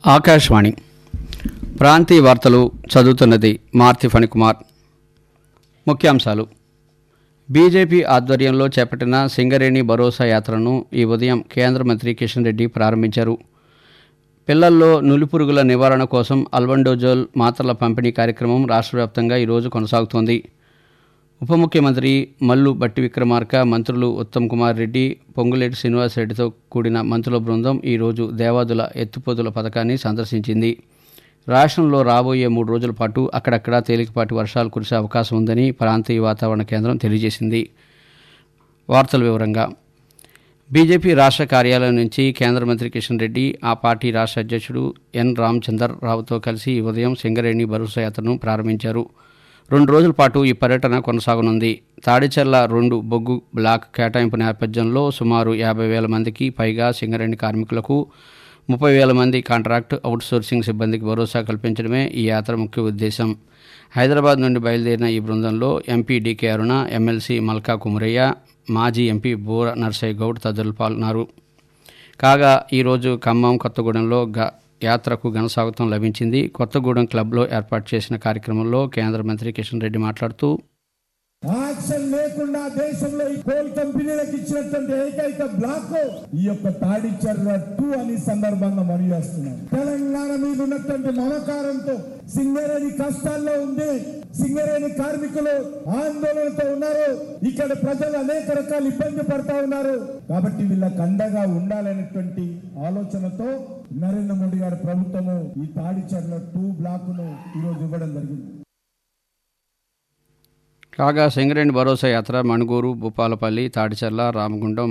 ఆకాశవాణి ప్రాంతీయ వార్తలు చదువుతున్నది మార్తి ఫణికుమార్ ముఖ్యాంశాలు బీజేపీ ఆధ్వర్యంలో చేపట్టిన సింగరేణి భరోసా యాత్రను ఈ ఉదయం కేంద్ర మంత్రి కిషన్ రెడ్డి ప్రారంభించారు పిల్లల్లో నులిపురుగుల నివారణ కోసం అల్బండోజోల్ మాత్రల పంపిణీ కార్యక్రమం రాష్ట్ర వ్యాప్తంగా ఈరోజు కొనసాగుతోంది ఉప ముఖ్యమంత్రి మల్లు బట్టి విక్రమార్క మంత్రులు ఉత్తమ్ కుమార్ రెడ్డి పొంగులేటి శ్రీనివాసరెడ్డితో కూడిన మంత్రుల బృందం ఈరోజు దేవాదుల ఎత్తిపోతుల పథకాన్ని సందర్శించింది రాష్ట్రంలో రాబోయే మూడు రోజుల పాటు అక్కడక్కడా తేలికపాటి వర్షాలు కురిసే అవకాశం ఉందని ప్రాంతీయ వాతావరణ కేంద్రం తెలియజేసింది వార్తల వివరంగా బీజేపీ రాష్ట్ర కార్యాలయం నుంచి కేంద్ర మంత్రి కిషన్ రెడ్డి ఆ పార్టీ రాష్ట్ర అధ్యక్షుడు ఎన్ రామచందర్ రావుతో కలిసి ఈ ఉదయం సింగరేణి భరోసా యాత్రను ప్రారంభించారు రెండు రోజుల పాటు ఈ పర్యటన కొనసాగనుంది తాడిచెర్ల రెండు బొగ్గు బ్లాక్ కేటాయింపు నేపథ్యంలో సుమారు యాభై వేల మందికి పైగా సింగరేణి కార్మికులకు ముప్పై వేల మంది కాంట్రాక్ట్ అవుట్సోర్సింగ్ సిబ్బందికి భరోసా కల్పించడమే ఈ యాత్ర ముఖ్య ఉద్దేశం హైదరాబాద్ నుండి బయలుదేరిన ఈ బృందంలో MP DK Aruna MLC Malka Kumaraiah మాజీ ఎంపీ బూర నర్సయ్య గౌడ్ తదితరులు పాల్గొన్నారు కాగా ఈరోజు ఖమ్మం కొత్తగూడెంలో గ యాత్రకు ఘనస్వాగతం లభించింది కొత్తగూడెం క్లబ్లో ఏర్పాటు చేసిన కార్యక్రమంలో కేంద్ర మంత్రి కిషన్ రెడ్డి మాట్లాడుతూ యాక్షన్ లేకుండా దేశంలో ఈ కోల్ కంపెనీలకు ఇచ్చినటువంటి ఏకైక బ్లాక్ ఈ యొక్క తాడిచర్ర టూ అని సందర్భంగా మనవి చేస్తున్నాం తెలంగాణ మీద ఉన్నటువంటి మమకారంతో సింగరేణి కష్టాల్లో ఉంది సింగరేణి కార్మికులు ఆందోళనతో ఉన్నారు ఇక్కడ ప్రజలు అనేక రకాల ఇబ్బంది పడతా ఉన్నారు కాబట్టి వీళ్ళకి అండగా ఉండాలనేటువంటి ఆలోచనతో నరేంద్ర మోడీ గారి ప్రభుత్వము ఈ తాడిచర్ల టూ బ్లాక్ ను ఈరోజు ఇవ్వడం జరిగింది కాగా సింగరేణి భరోసా యాత్ర మణుగూరు భూపాలపల్లి తాడిచర్ల రామగుండం